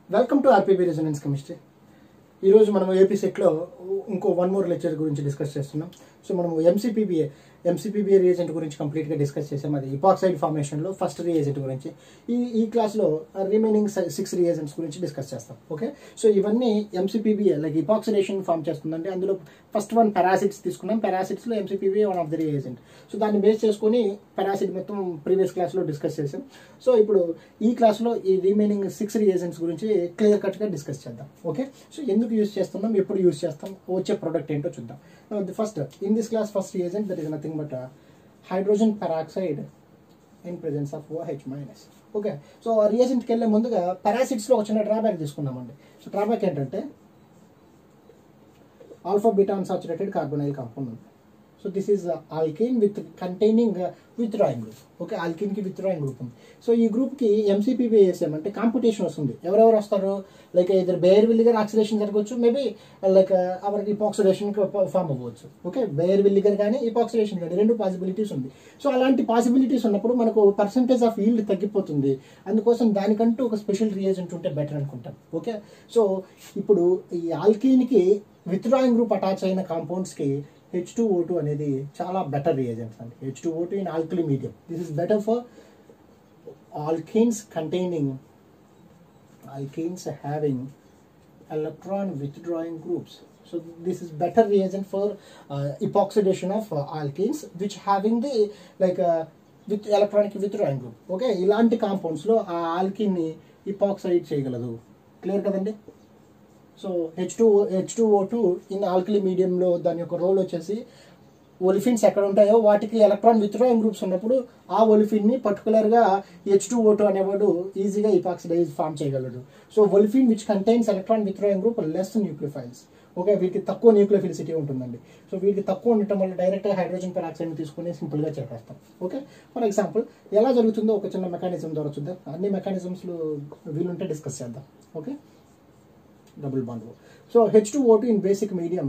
welcome to RPB resonance chemistry ఈరోజు మనం AP సెట్లో ఇంకో వన్ మోర్ లెక్చర్ గురించి డిస్కస్ చేస్తున్నాం సో మనం ఎంసీపీబీఏ ఎంసీపీబీఏ రియేజెంట్ గురించి కంప్లీట్గా డిస్కస్ చేసాం అది ఇపాక్సైడ్ ఫార్మేషన్లో ఫస్ట్ రియేజెంట్ గురించి ఈ ఈ క్లాస్లో రిమైనింగ్ సిక్స్ రియేజెంట్స్ గురించి డిస్కస్ చేస్తాం ఓకే సో ఇవన్నీ ఎంసీపీబీఏ లైక్ ఇపాక్సిడేషన్ ఫామ్ చేస్తుందంటే అందులో ఫస్ట్ వన్ పారాసిడ్స్ తీసుకున్నాం పారాసిడ్స్లో MCPBA one of the reagent so దాన్ని బేస్ చేసుకొని పారాసిడ్ మొత్తం ప్రీవియస్ క్లాస్లో డిస్కస్ చేసాం సో ఇప్పుడు ఈ క్లాస్లో ఈ రిమైనింగ్ సిక్స్ రియేజెంట్స్ గురించి క్లియర్ కట్గా డిస్కస్ చేద్దాం ఓకే సో ఎందుకు యూస్ చేస్తున్నాం ఎప్పుడు యూస్ చేస్తాం వచ్చే ప్రోడక్ట్ ఏంటో చూద్దాం first in this class first reagent that is nothing but hydrogen peroxide in presence of OH minus okay so ఆ రియేజెంట్కి వెళ్ళే ముందుగా పారాసిడ్స్లో ఒక చిన్న డ్రాబ్యాక్ తీసుకున్నామండి సో డ్రాబ్యాక్ ఏంటంటే alpha beta unsaturated carbonyl compound ఉంది so this is alkene with containing withdrawing group okay alkene కి విత్డ్రాయింగ్ గ్రూప్ ఉంది సో ఈ గ్రూప్ కి ఎంసీపీబీ వేసామంటే కాంపిటీషన్ వస్తుంది ఎవరెవరు వస్తారు లైక్ ఇద్దరు బేర్ విల్లిగర్ ఆక్సిడేషన్ జరగవచ్చు maybe like or epoxidation form అవ్వచ్చు ఓకే బేర్ విల్లిగర్ కానీ ఇపాక్సిడేషన్ కానీ రెండు పాసిబిలిటీస్ ఉంది సో అలాంటి పాసిబిలిటీస్ ఉన్నప్పుడు మనకు పర్సంటేజ్ ఆఫ్ ఈల్డ్ తగ్గిపోతుంది అందుకోసం దానికంటూ ఒక స్పెషల్ రియేజెంట్ ఉంటే బెటర్ అనుకుంటాం ఓకే సో ఇప్పుడు ఈ ఆల్కీన్కి విత్డ్రాయింగ్ గ్రూప్ అటాచ్ అయిన కాంపౌండ్స్కి హెచ్ టూ ఓ టూ అనేది చాలా బెటర్ రియేజెంట్స్ అండి H two O two in alkali medium this is better for alkenes containing alkenes having electron withdrawing groups so this is better reagent for uh, epoxidation of uh, alkenes which having the like uh, with electronic withdrawing group okay ఇలాంటి compounds లో ఆ alkene ని epoxide చేయగలదు clear కదండి so H two H two O two in alkali మీడియంలో దాని యొక్క role వచ్చేసి ఒలిఫిన్స్ ఎక్కడ ఉంటాయో వాటికి ఎలక్ట్రాన్ విత్డ్రాయింగ్ గ్రూప్స్ ఉన్నప్పుడు ఆ ఒలిఫిన్ ని పర్టికులర్ గా హెచ్ టూ ఓ టూ అనేవాడు ఈజీగా ఇపాక్సిడైజ్ ఫామ్ చేయగలడు so olefin which contains electron withdrawing group less nucleophiles okay వీటికి తక్కువ న్యూక్లియోఫిలిసిటీ ఉంటుందండి సో వీటికి తక్కువ ఉండటం వల్ల డైరెక్ట్గా హైడ్రోజన్ పెరాక్సైడ్ తీసుకుని సింపుల్గా చేసేస్తాం ఓకే ఫర్ ఎగ్జాంపుల్ ఎలా జరుగుతుందో ఒక చిన్న మెకానిజం ద్వారా చూద్దాం అన్ని మెకానిజమ్స్లు వీలుంటే డిస్కస్ చేద్దాం okay double bond so H two O two in basic medium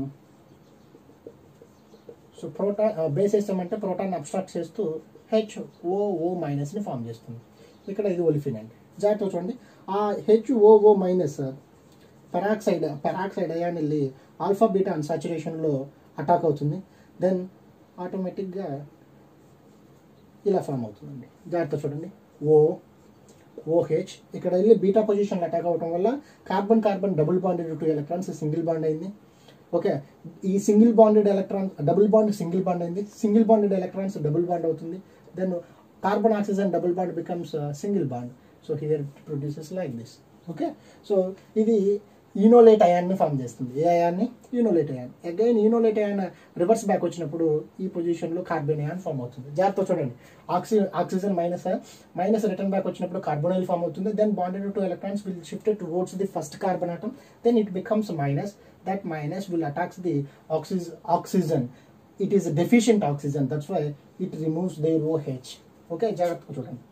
so proton base వేస్తామంటే ప్రోటాన్ అబ్స్ట్రాక్ట్ చేస్తూ హెచ్ ఓఓ మైనస్ని ఫామ్ చేస్తుంది ఇక్కడ ఇది ఒలిఫిన్ అండి జాగ్రత్త చూడండి ఆ H OO minus peroxide peroxide ion వెళ్ళి ఆల్ఫా బీటా అన్సాచురేషన్లో అటాక్ అవుతుంది దెన్ ఆటోమేటిక్గా ఇలా ఫామ్ అవుతుందండి జాగ్రత్త చూడండి ఓ ఓహెచ్ ఇక్కడ వెళ్ళి బీటా పొజిషన్లో అటాక్ అవడం వల్ల carbon carbon double bonded two electrons single bond అయింది ఓకే ఈ single bonded electron double bond single bond అయింది single bonded electrons double bond అవుతుంది then carbon oxygen double bond becomes single bond so here produces like this okay so ఇది enolate అయాన్ని form చేస్తుంది ఏ అయాన్ని enolate ion again enolate ion reverse back వచ్చినప్పుడు ఈ పొజిషన్లో కార్బన్ అయాన్ ఫామ్ అవుతుంది జాగ్రత్త చూడండి oxy oxygen minus minus return back వచ్చినప్పుడు కార్బోనైల్ ఫామ్ అవుతుంది then bonded two electrons will shifted towards the first carbon atom then it becomes minus that minus will attacks the oxys oxygen it is a deficient oxygen that's why it removes their OH okay జాగ్రత్తగా చూడండి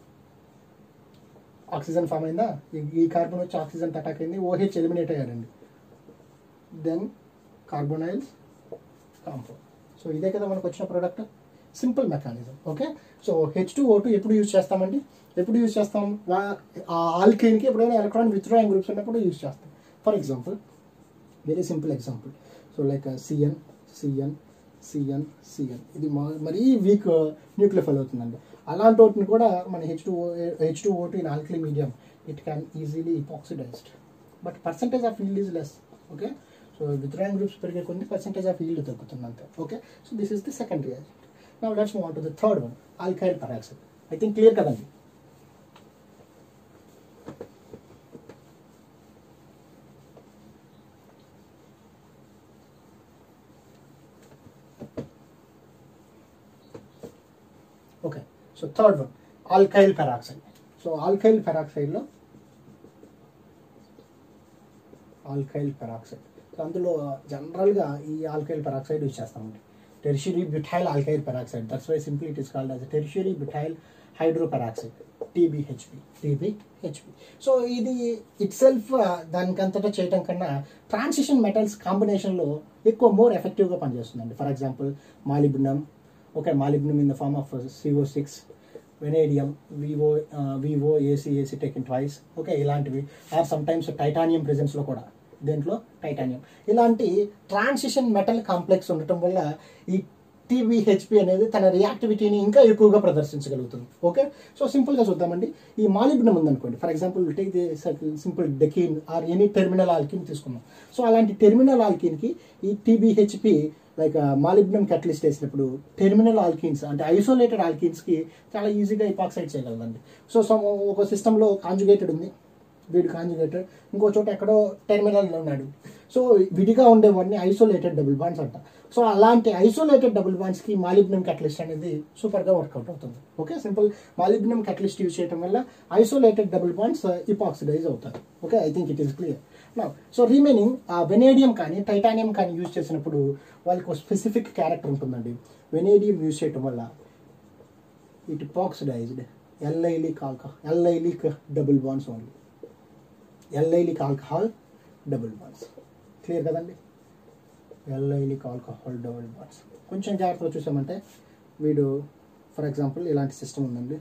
oxygen form అయిందా ఈ- ఈ carbon వచ్చి oxygen attack అయింది OH eliminate అయ్యారండి then carbonyls compound so ఇదే కదా మనకు వచ్చిన product simple mechanism okay so H two O two ఎప్పుడు యూజ్ చేస్తామండి ఎప్పుడు యూజ్ చేస్తాం వా- ఆ ఆల్కేన్కి ఎప్పుడైనా ఎలక్ట్రాన్ విత్డ్రాయింగ్ గ్రూప్స్ ఉన్నప్పుడు యూజ్ చేస్తాం for example very simple example so like CN CN CN CN ఇది మా- మరీ వీక్ న్యూక్లియర్ అవుతుందండి అలాంటి వాటిని కూడా మన H two H two O two in alkali medium it can easily epoxidized but percentage of yield is less okay so withdrawing groups పెరిగే కొన్ని పర్సంటేజ్ ఆఫ్ ఈల్డ్ తగ్గుతుంది అంతే okay so this is the second reaction now let's move to the third one alkyl peroxide I think clear కదండి okay so third one alkyl peroxide so alkyl పెరాక్సైడ్లో alkyl peroxide so అందులో జనరల్గా ఈ alkyl peroxide use చేస్తామండి tertiary butyl alkyl peroxide that's why simply it is called as tertiary butyl hydroperoxide TBHP TBHP so ఇది itself దానికంతటా చేయటం కన్నా transition metals కాంబినేషన్లో ఎక్కువ మోర్ ఎఫెక్టివ్గా పనిచేస్తుందండి for example molybdenum okay molybdenum in the form of CO six vanadium VO VO AC AC taken twice okay ఇలాంటివి are sometimes titanium ప్రెజెన్స్లో కూడా దేంట్లో టైటానియం ఇలాంటి ట్రాన్సిషన్ మెటల్ కాంప్లెక్స్ ఉండటం వల్ల ఈ టీబీహెచ్పి అనేది తన రియాక్టివిటీని ఇంకా ఎక్కువగా ప్రదర్శించగలుగుతుంది ఓకే సో సింపుల్గా చూద్దామండి ఈ మాలిబ్నం ఉందనుకోండి for example take the simple decene or any terminal alkene తీసుకుందాం సో అలాంటి టెర్మినల్ ఆల్కిన్కి ఈ టీబీహెచ్పి లైక్ మాలిబ్నం క్యాటలిస్ట్ వేసినప్పుడు టెర్మినల్ ఆల్కిన్స్ అంటే ఐసోలేటెడ్ ఆల్కిన్స్కి చాలా ఈజీగా ఇపాక్సైడ్ చేయగలదండి సో సమ్ ఒక సిస్టంలో కాంజుగేటెడ్ ఉంది వీడు కాంజుగేటెడ్ ఇంకో చోట ఎక్కడో టెర్మినల్లో ఉన్నాడు సో విడిగా ఉండేవాడిని ఐసోలేటెడ్ డబుల్ బాండ్స్ అంట సో అలాంటి ఐసోలేటెడ్ డబుల్ బాండ్స్కి మాలిబ్నం క్యాటలిస్ట్ అనేది సూపర్గా వర్కౌట్ అవుతుంది okay simple molybdenum catalyst use చేయడం వల్ల ఐసోలేటెడ్ డబుల్ బాండ్స్ ఇపాక్సిడైజ్ అవుతాయి okay I think it is clear నా సో రిమైనింగ్ వెనేడియం కానీ టైటానియం కానీ యూజ్ చేసినప్పుడు వాళ్ళకి ఒక స్పెసిఫిక్ క్యారెక్టర్ ఉంటుందండి వెనేడియం యూజ్ చేయటం వల్ల it epoxidized allylic alcohol allylic double bonds only allylic alcohol double bonds clear కదండి ఎల్ఐలిక్ ఆల్కహాల్ డబుల్ బాండ్స్ కొంచెం జాగ్రత్తగా చూసామంటే వీడు ఫర్ ఎగ్జాంపుల్ ఇలాంటి సిస్టమ్ ఉందండి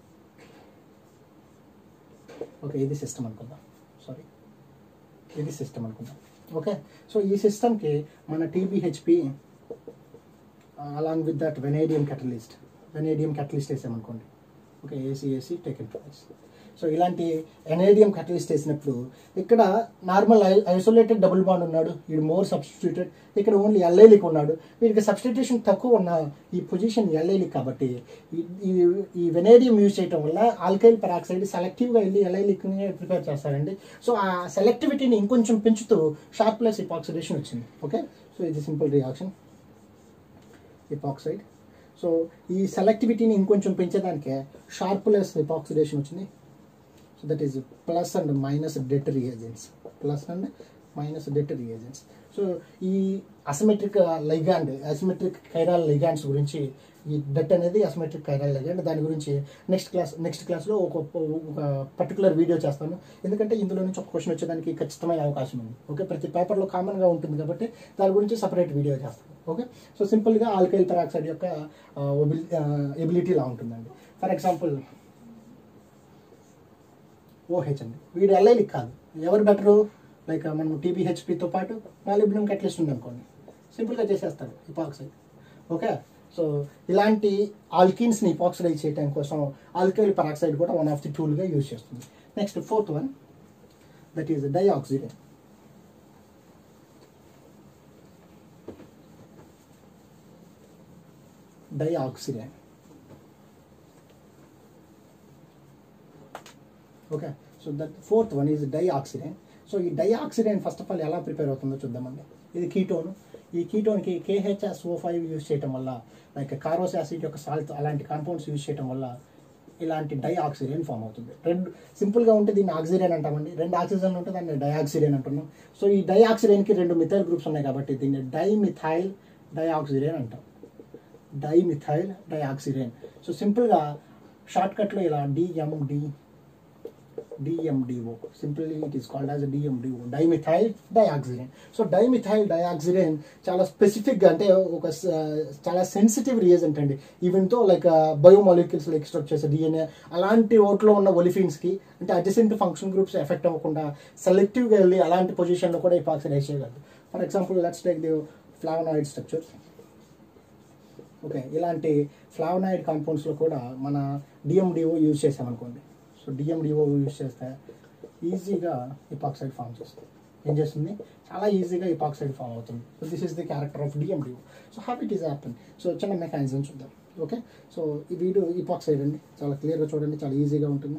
ఓకే ఇది సిస్టమ్ అనుకుందాం సారీ ఇది సిస్టమ్ అనుకుందాం ఓకే సో ఈ సిస్టమ్కి మన TBHP along with that vanadium catalyst vanadium catalyst వేసామనుకోండి okay AC AC taken twice so ఇలాంటి ఎనేడియం క్యాటలిస్ట్ వేసినప్పుడు ఇక్కడ నార్మల్ ఐసోలేటెడ్ డబుల్ బాండ్ ఉన్నాడు వీడు మోర్ సబ్స్టిట్యూటెడ్ ఇక్కడ ఓన్లీ ఎల్ఐలిక్ ఉన్నాడు వీడికి సబ్స్టిట్యూషన్ తక్కువ ఉన్న ఈ పొజిషన్ ఎల్ఐలిక్ కాబట్టి ఈ- ఈ ఈ వెనేడియం యూజ్ చేయడం వల్ల ఆల్కైల్ పెరాక్సైడ్ సెలెక్టివ్గా వెళ్ళి ఎల్ఐలిక్ని ప్రిపేర్ చేస్తారండి సో ఆ సెలెక్టివిటీని ఇంకొంచెం పెంచుతూ షార్ప్ ప్లస్ ఇపాక్సిడేషన్ వచ్చింది ఓకే సో ఇది సింపుల్ రియాక్షన్ ఇపాక్సైడ్ సో ఈ సెలెక్టివిటీని ఇంకొంచెం పెంచేదానికే షార్ప్ లెస్ ఇపాక్సిడేషన్ వచ్చింది so that is plus and minus DET reagents plus and minus DET reagents so ఈ asymmetric ligand asymmetric chiral ligands గురించి ఈ డెట్ అనేది అసిమెట్రిక్ కైరాల్ లైగాండ్ దాని గురించి నెక్స్ట్ క్లాస్ నెక్స్ట్ క్లాస్లో ఒక ఒక పర్టికులర్ వీడియో చేస్తాను ఎందుకంటే ఇందులో నుంచి ఒక క్వశ్చన్ వచ్చేదానికి ఖచ్చితమైన అవకాశం ఉంది ఓకే ప్రతి పేపర్లో కామన్గా ఉంటుంది కాబట్టి దాని గురించి సపరేట్ వీడియో చేస్తాను ఓకే సో సింపుల్గా ఆల్కైల్ పెరాక్సైడ్ యొక్క ఎబిలిటీ ఇలా ఉంటుందండి ఫర్ ఎగ్జాంపుల్ ఓహెచ్ అండి వీడు ఎల్ఐలిక్ కాదు ఎవరు బెటరు లైక్ మనం టీబీహెచ్పితో పాటు మాలిబ్నం కట్లిస్ట్ ఉంది అనుకోండి సింపుల్గా చేసేస్తారు ఇపాక్సైడ్ ఓకే సో ఇలాంటి ఆల్కిన్స్ని ఇపాక్సిడైజ్ చేయడం కోసం ఆల్కైల్ పెరాక్సైడ్ కూడా వన్ ఆఫ్ ది టూల్గా యూజ్ చేస్తుంది next fourth one that is dioxirane dioxirane okay so that fourth one is dioxirane so ఈ డైఆక్సిడెంట్ ఫస్ట్ ఆఫ్ ఆల్ ఎలా ప్రిపేర్ అవుతుందో చూద్దామండి ఇది కీటోన్ ఈ కీటోన్కి కేహెచ్ఎస్ఓ ఫైవ్ యూజ్ చేయడం వల్ల లైక్ కారోస్ యాసిడ్ యొక్క సాల్ట్ అలాంటి కాంపౌండ్స్ యూజ్ చేయడం వల్ల ఇలాంటి డైఆక్సిడెంట్ ఫామ్ అవుతుంది రెండు సింపుల్గా ఉంటే దీన్ని ఆక్సిడెంట్ అంటామండి రెండు ఆక్సిజన్ ఉంటే దాన్ని డైఆక్సిడెంట్ అంటున్నాం సో ఈ డైఆక్సిడెంట్కి రెండు మిథైల్ గ్రూప్స్ ఉన్నాయి కాబట్టి దీన్ని డైమిథైల్ డైఆక్సిడెంట్ అంటాం డైమిథైల్ డైఆక్సిడెన్ సో సింపుల్గా షార్ట్కట్లో ఇలా DMD DMDO simply it is called as DMDO dimethyl dioxirane so dimethyl dioxirane చాలా స్పెసిఫిక్గా అంటే ఒక స- చాలా సెన్సిటివ్ రియేజెంట్ అండి ఈవెన్తో లైక్ బయోమాలిక్యూల్స్ ఎక్స్ట్రాక్ట్ చేసే డిఎన్ఏ అలాంటి ఓట్లో ఉన్న ఒలిఫిన్స్కి అంటే అడ్జసెంట్ ఫంక్షన్ గ్రూప్స్ ఎఫెక్ట్ అవ్వకుండా సెలెక్టివ్గా వెళ్ళి అలాంటి పొజిషన్లో కూడా ఇపాక్సిడైజ్ చేయగలదు for example let's take the flavonoid structures okay ఇలాంటి ఫ్లావనాయిడ్ కాంపౌండ్స్లో కూడా మన డిఎండిఓ యూజ్ చేసామనుకోండి సో డిఎండిఓ యూజ్ చేస్తే ఈజీగా ఇపాక్సైడ్ ఫామ్ చేస్తుంది ఏం చేస్తుంది చాలా ఈజీగా ఇపాక్సైడ్ ఫామ్ అవుతుంది so this is the character of DMDO so have it is happen so చిన్న మెకానిజం చూద్దాం ఓకే సో ఈ వీడియో ఇపాక్సైడ్ అండి చాలా క్లియర్గా చూడండి చాలా ఈజీగా ఉంటుంది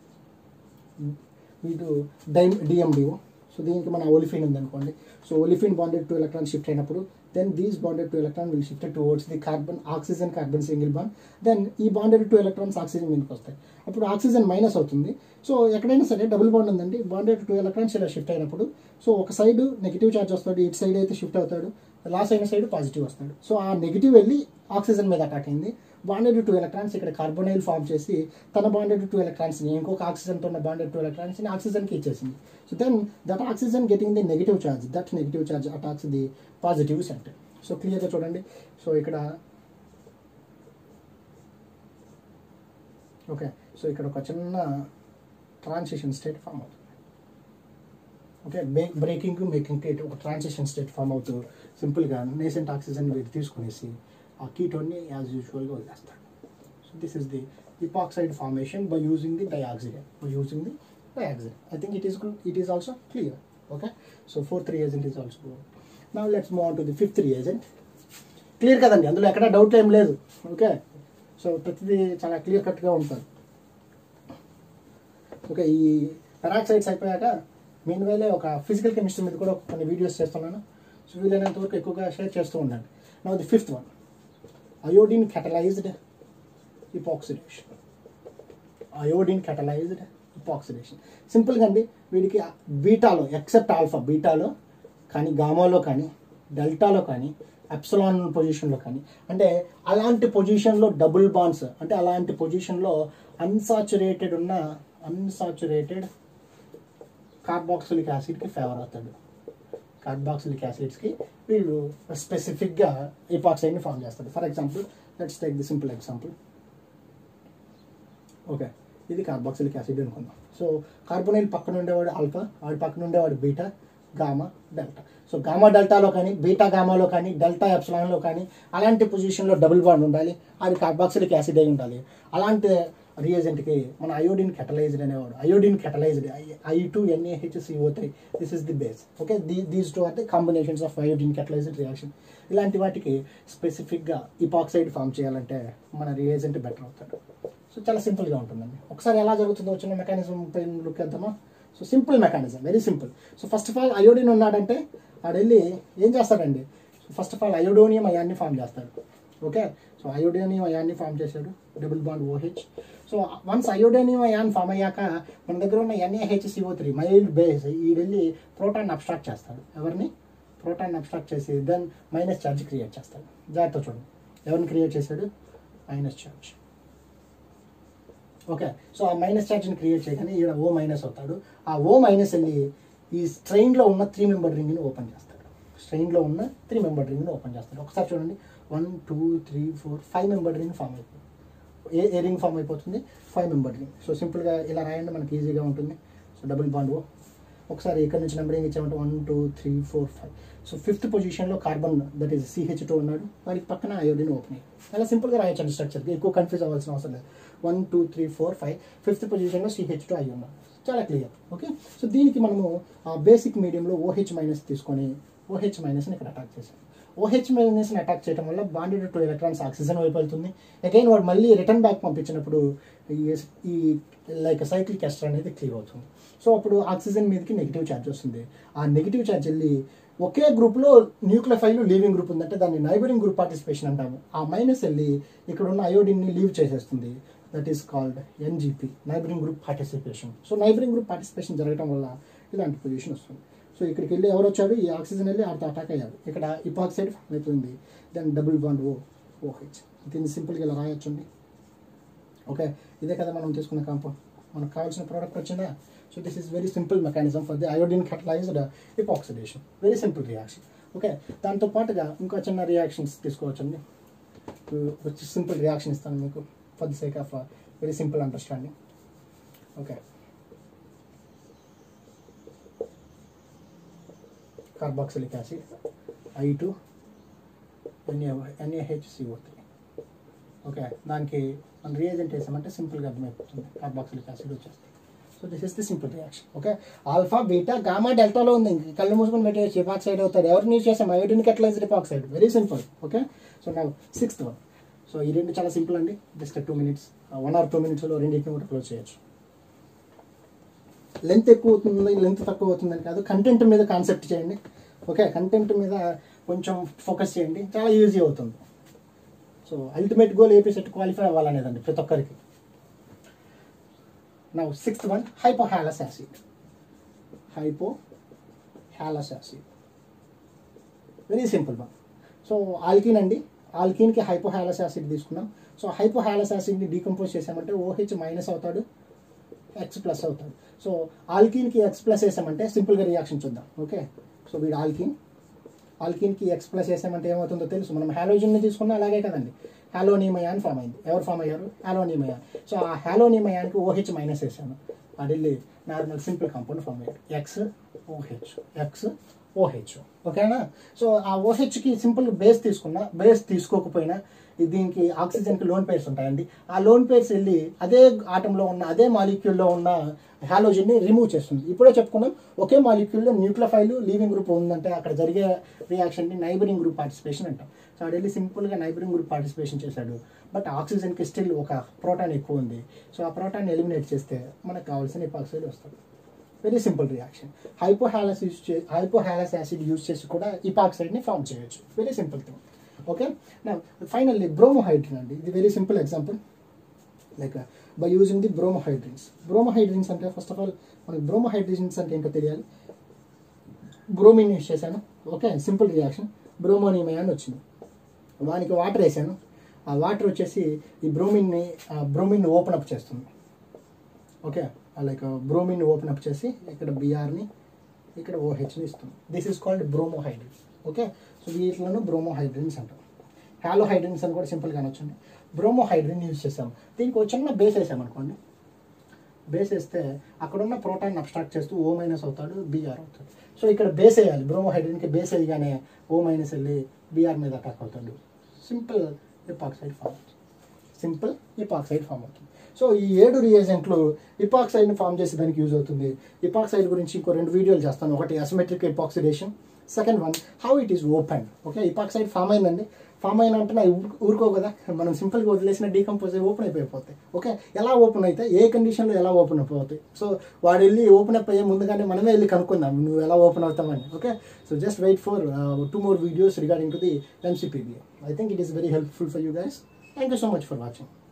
వీటి డై డిఎండిఓ సో దీనికి మన ఒలిఫిన్ ఉందనుకోండి so olefin bonded two electron shift అయినప్పుడు then these bonded two electron will shifted towards the carbon oxygen carbon single bond then ఈ బాండెడ్ టు ఎలక్ట్రాన్స్ ఆక్సిజన్ మీదకి వస్తాయి అప్పుడు ఆక్సిజన్ మైనస్ అవుతుంది so ఎక్కడైనా సరే డబుల్ బాండ్ ఉందండి బాండెడ్ టు ఎలక్ట్రాన్స్ ఇలా షిఫ్ట్ అయినప్పుడు సో ఒక సైడ్ నెగిటివ్ చార్జ్ వస్తాడు ఇటు సైడ్ అయితే షిఫ్ట్ అవుతాడు లాస్ అయిన సైడ్ పాజిటివ్ వస్తాడు సో ఆ నెగిటివ్ వెళ్ళి ఆక్సిజన్ మీద అటాక్ అయింది బాండెడ్ టు ఎలక్ట్రాన్స్ ఇక్కడ కార్బోనైల్ ఫామ్ చేసి తన బాండెడ్ టు ఎలక్ట్రాన్స్ని ఇంకొక ఆక్సిజన్తో ఉన్న బాండెడ్ టు ఎలక్ట్రాన్స్ని ఆక్సిజన్కి ఇచ్చేసింది so then that oxygen getting the negative charge that negative charge attacks the positive centre so క్లియర్గా చూడండి సో ఇక్కడ ఓకే సో ఇక్కడ ఒక చిన్న ట్రాన్సిషన్ స్టేట్ ఫామ్ అవుతుంది ఓకే బ్రేకింగ్ మేకింగ్ స్టేట్ ఒక ట్రాన్సిషన్ స్టేట్ ఫామ్ అవుతూ సింపుల్గా నేసెంట్ ఆక్సిజన్ వీటి తీసుకునేసి ఆ కీటోన్ని యాజ్ యూజువల్గా వదిలేస్తాడు so this is the epoxide formation by using the dioxide by using the dioxide i think it is good it is also clear okay so fourth reagent is also good now let's move on to the fifth reagent clear కదండి అందులో ఎక్కడ doubt ఏం లేదు okay so ప్రతిదీ చాలా clear కట్గా ఉంటుంది okay ఈ పెరాక్సైడ్స్ అయిపోయాక మీన్ వేలే ఒక ఫిజికల్ కెమిస్ట్రీ మీద కూడా కొన్ని వీడియోస్ చేస్తున్నాను సో వీలైనంత వరకు ఎక్కువగా షేర్ చేస్తూ ఉండండి నా the fifth one iodine catalysed epoxidation iodine catalysed epoxidation సింపుల్గా అండి వీడికి బీటాలో ఎక్సెప్ట్ ఆల్ఫా బీటాలో కానీ గామాలో కానీ డెల్టాలో కానీ ఎప్సలాన్ పొజిషన్లో కానీ అంటే అలాంటి పొజిషన్లో డబుల్ బాండ్స్ అంటే అలాంటి పొజిషన్లో అన్సాచురేటెడ్ ఉన్న అన్సాచురేటెడ్ కార్బాక్సిలిక్ యాసిడ్కి ఫేవర్ అవుతాడు కార్బాక్సిలిక్ యాసిడ్స్కి వీళ్ళు స్పెసిఫిక్గా ఇపాక్సైడ్ని ఫామ్ చేస్తారు for example let's take the simple example okay ఇది కార్బాక్సిలిక్ యాసిడ్ అనుకుందాం సో కార్బోనైల్ పక్కన ఉండేవాడు ఆల్ఫా వాడి పక్కన ఉండేవాడు beta gamma delta so gamma డెల్టాలో కానీ బీటా గామాలో కానీ డెల్టా ఎప్సిలాన్లో కానీ అలాంటి పొజిషన్లో డబుల్ బాండ్ ఉండాలి అది కార్బాక్సిలిక్ యాసిడ్ అయి ఉండాలి అలాంటి రియేజెంట్కి మన అయోడిన్ కెటలైజ్డ్ అనేవాడు iodine catalysed I two NaH CO three this is the base okay the these two are the combinations of iodine catalysed reaction ఇలాంటి వాటికి స్పెసిఫిక్గా ఇపాక్సైడ్ ఫామ్ చేయాలంటే మన రియేజెంట్ బెటర్ అవుతాడు సో చాలా సింపుల్గా ఉంటుందండి ఒకసారి ఎలా జరుగుతుందో చిన్న మెకానిజం పైన లుక్ వేద్దామా so simple mechanism very simple so first of all iodine ఉన్నాడంటే ఆడు వెళ్ళి ఏం చేస్తాడండి so first of all iodonium అయాన్ని ఫామ్ చేస్తాడు ఓకే సో అయోడోనియం అయాన్ని ఫామ్ చేశాడు double bond O H so once iodonium ion form అయ్యాక మన దగ్గర ఉన్న N A H CO three mild base ఈ వెళ్ళి ప్రోటాన్ అబ్స్ట్రాక్ట్ చేస్తాడు ఎవరిని ప్రోటాన్ అబ్స్ట్రాక్ట్ చేసి దెన్ మైనస్ ఛార్జ్ క్రియేట్ చేస్తాడు జాగ్రత్త చూడండి ఎవరిని క్రియేట్ చేశాడు మైనస్ ఛార్జ్ ఓకే సో ఆ మైనస్ ఛార్జ్ని క్రియేట్ చేయగానే ఈడ ఓ మైనస్ అవుతాడు ఆ ఓ మైనస్ వెళ్ళి ఈ స్ట్రెయిన్లో ఉన్న త్రీ మెంబర్ రింగ్ని ఓపెన్ చేస్తాడు స్ట్రెయిన్లో ఉన్న త్రీ మెంబర్ రింగ్ని ఓపెన్ చేస్తాడు ఒకసారి చూడండి one two three four five member ring form అయిపోతుంది ఏ ఏ రింగ్ ఫామ్ అయిపోతుంది ఫైవ్ మెంబర్ రింగ్ సో సింపుల్గా ఇలా రాయండి మనకి ఈజీగా ఉంటుంది సో డబుల్ బాండ్ ఓ ఒకసారి ఇక్కడ నుంచి నెంబరింగ్ ఇచ్చామంటే one two three four five so fifth పొజిషన్లో carbon that is C H two ఉన్నాడు వారికి పక్కన అయోడిన్ ఓపెన్ అయ్యి అలా సింపుల్గా రాయొచ్చండి స్ట్రక్చర్కి ఎక్కువ కన్ఫ్యూజ్ అవ్వాల్సిన అవసరం లేదు one two three four five fifth పొజిషన్లో సిహెచ్ టూ అయ్యి ఉన్నాడు చాలా క్లియర్ ఓకే సో దీనికి మనము బేసిక్ మీడియంలో ఓహెచ్ మైనస్ తీసుకొని ఓహెచ్ మైనస్ని ఇక్కడ అటాక్ చేసాం ఓహెచ్ మైనస్ని అటాక్ చేయడం వల్ల బాండెడ్ టూ ఎలక్ట్రాన్స్ ఆక్సిజన్ వైపు వెళ్తుంది అగైన్ వాడు మళ్ళీ రిటర్న్ బ్యాక్ పంపించినప్పుడు ఈ- ఈ లైక్ సైక్లిక్ ఎస్టర్ అనేది క్లియర్ అవుతుంది సో అప్పుడు ఆక్సిజన్ మీదకి నెగిటివ్ ఛార్జ్ వస్తుంది ఆ నెగిటివ్ ఛార్జ్ వెళ్ళి ఒకే గ్రూప్లో న్యూక్లియఫైల్ లీవింగ్ గ్రూప్ ఉందంటే దాన్ని నైబరింగ్ గ్రూప్ పార్టిసిపేషన్ అంటాము ఆ మైనస్ వెళ్ళి ఇక్కడ ఉన్న అయోడిన్ని లీవ్ చేసేస్తుంది that is called N G P neighbouring group participation so neighbouring group participation జరగడం వల్ల ఇలాంటి పొజిషన్ వస్తుంది సో ఇక్కడికి వెళ్ళి ఎవరు వచ్చాడు ఈ ఆక్సిజన్ వెళ్ళి ఆడితో అటాక్ అయ్యాడు ఇక్కడ ఇపాక్సైడ్ ఫామ్ అవుతుంది then double bond O O H దీన్ని సింపుల్గా ఇలా రాయొచ్చండి ఓకే ఇదే కదా మనం తీసుకున్న కాంపౌండ్ మనకు కావాల్సిన ప్రోడక్ట్ వచ్చిందా so this is very simple mechanism for the iodine catalysed epoxidation very simple reaction okay దాంతో పాటుగా ఇంకో చిన్న రియాక్షన్స్ తీసుకోవచ్చండి వచ్చి సింపుల్ రియాక్షన్ ఇస్తాను మీకు for the sake of very simple understanding okay carboxylic acid I two N A N A H C O three okay దానికి మన రియేజెంట్ వేసామంటే సింపుల్గా అర్థమైపోతుంది కార్బాక్సిలిక్ యాసిడ్ వచ్చేస్తుంది so this is the simple reaction okay alpha beta gamma డెల్టాలో ఉంది ఇంక కళ్ళు మూసుకొని పెట్టేసి ఎపాక్సైడ్ అవుతాడు ఎవరిని యూజ్ చేసాం iodine catalysed epoxide very simple okay so నా సిక్స్త్ వన్ సో ఈ రెండు చాలా సింపుల్ అండి just two minutes one or two మినిట్స్లో రెండింటిని కూడా క్లోజ్ చేయొచ్చు లెంత్ ఎక్కువ అవుతుంది లెంత్ తక్కువ అవుతుందని కాదు కంటెంట్ మీద కాన్సెప్ట్ చేయండి ఓకే కంటెంట్ మీద కొంచెం ఫోకస్ చేయండి చాలా ఈజీ అవుతుంది so ultimate goal AP SET qualify అవ్వాలనేదండి ప్రతి ఒక్కరికి నా sixth one hypohalous acid hypo halous acid very simple one so alkene అండి ఆల్కిన్కి హైపోహాలస్ యాసిడ్ తీసుకున్నాం సో హైపోహాలస్ యాసిడ్ని డీకంపోజ్ చేసామంటే ఓహెచ్ మైనస్ అవుతాడు ఎక్స్ ప్లస్ అవుతాడు సో ఆల్కిన్కి ఎక్స్ ప్లస్ వేసామంటే సింపుల్గా రియాక్షన్ చూద్దాం ఓకే సో వీడు ఆల్కిన్ ఆల్కిన్కి ఎక్స్ ప్లస్ వేసామంటే ఏమవుతుందో తెలుసు మనం హాలోజిన్ని తీసుకున్నా అలాగే కదండి హాలోనిమయాన్ ఫామ్ అయింది ఎవరు ఫామ్ అయ్యారు హాలోనిమయాన్ సో ఆ హాలోనిమయాన్కి ఓహెచ్ మైనస్ వేసాను అది వెళ్ళి నార్మల్ సింపుల్ కాంపౌండ్ ఫామ్ అయ్యారు ఎక్స్ ఓహెచ్ ఎక్స్ ఓహెచ్ ఓకేనా సో ఆ ఓహెచ్కి సింపుల్ బేస్ తీసుకున్నా బేస్ తీసుకోకపోయినా ఇది దీనికి ఆక్సిజన్కి లోన్ పేర్స్ ఉంటాయండి ఆ లోన్ పేర్స్ వెళ్ళి అదే ఆటంలో ఉన్న అదే మాలిక్యూల్లో ఉన్న హాలోజన్ని రిమూవ్ చేస్తుంది ఇప్పుడే చెప్పుకున్నాం ఒకే మాలిక్యూల్లో న్యూక్లియోఫైల్ లీవింగ్ గ్రూప్ ఉందంటే అక్కడ జరిగే రియాక్షన్ని నైబరింగ్ గ్రూప్ పార్టిసిపేషన్ అంటాం సో అది వెళ్ళి సింపుల్గా నైబరింగ్ గ్రూప్ పార్టిసిపేషన్ చేశాడు బట్ ఆక్సిజన్కి స్టిల్ ఒక ప్రోటాన్ ఎక్కువ ఉంది సో ఆ ప్రోటాన్ ఎలిమినేట్ చేస్తే మనకు కావాల్సిన ఇపాక్సైడ్ వస్తుంది very simple reaction hypohalous use చే హైపోహాలస్ యాసిడ్ యూస్ చేసి కూడా ఇపాక్సైడ్ని ఫామ్ చేయొచ్చు వెరీ సింపుల్ థింగ్ ఓకే నా ఫైనల్లీ బ్రోమోహైడ్రిన్ అండి ఇది very simple example like by using the bromohydrins bromohydrins అంటే ఫస్ట్ ఆఫ్ ఆల్ మనకి బ్రోమోహైడ్రిన్స్ అంటే ఏంటో తెలియాలి బ్రోమిన్ యూస్ చేశాను ఓకే సింపుల్ రియాక్షన్ బ్రోమోనిమయా అని వచ్చింది వానికి వాటర్ వేసాను ఆ వాటర్ వచ్చేసి ఈ బ్రోమిన్ని బ్రోమిన్ ఓపెన్ అప్ చేస్తుంది okay like bromine open up చేసి ఇక్కడ బిఆర్ని ఇక్కడ ఓహెచ్ని ఇస్తుంది this is called bromohydrins okay so వీటిలను బ్రోమోహైడ్రిన్స్ అంటాం హాలోహైడ్రిన్స్ అని కూడా సింపుల్గా అనొచ్చండి బ్రోమోహైడ్రిన్ యూజ్ చేసాం దీనికి ఒక చిన్న బేస్ వేసామనుకోండి బేస్ వేస్తే అక్కడ ఉన్న ప్రోటాన్ అబ్స్ట్రాక్ట్ చేస్తూ ఓ మైనస్ అవుతాడు బీఆర్ అవుతాడు సో ఇక్కడ బేస్ వేయాలి బ్రోమోహైడ్రిన్కి బేస్ వేయగానే ఓ మైనస్ వెళ్ళి బీఆర్ మీద అటాక్ అవుతాడు సింపుల్ ఎపాక్సైడ్ ఫామ్ అవుతుంది సింపుల్ ఇపాక్సైడ్ ఫామ్ అవుతుంది సో ఈ ఏడు రియేజెంట్లు ఇపాక్సైడ్ని ఫామ్ చేసి దానికి యూజ్ అవుతుంది ఇపాక్సైడ్ గురించి ఇంకో రెండు వీడియోలు చేస్తాను ఒకటి asymmetric epoxidation second one how it is open okay epoxide form అయిందండి ఫామ్ అయిన అంటే ఊరుకో కదా మనం సింపుల్గా వదిలేసిన డీకంపోజ్ ఓపెన్ అయిపోతాయి ఓకే ఎలా ఓపెన్ అయితే ఏ కండిషన్లో ఎలా ఓపెన్ అయిపోతాయి సో వాడు వెళ్ళి ఓపెన్ అప్ అయ్యే ముందుగానే మనమే వెళ్ళి కనుక్కుందాం నువ్వు ఎలా ఓపెన్ అవుతామని okay so just wait for two more videos regarding to the M C P B I think it is very helpful for you guys thank you so much for watching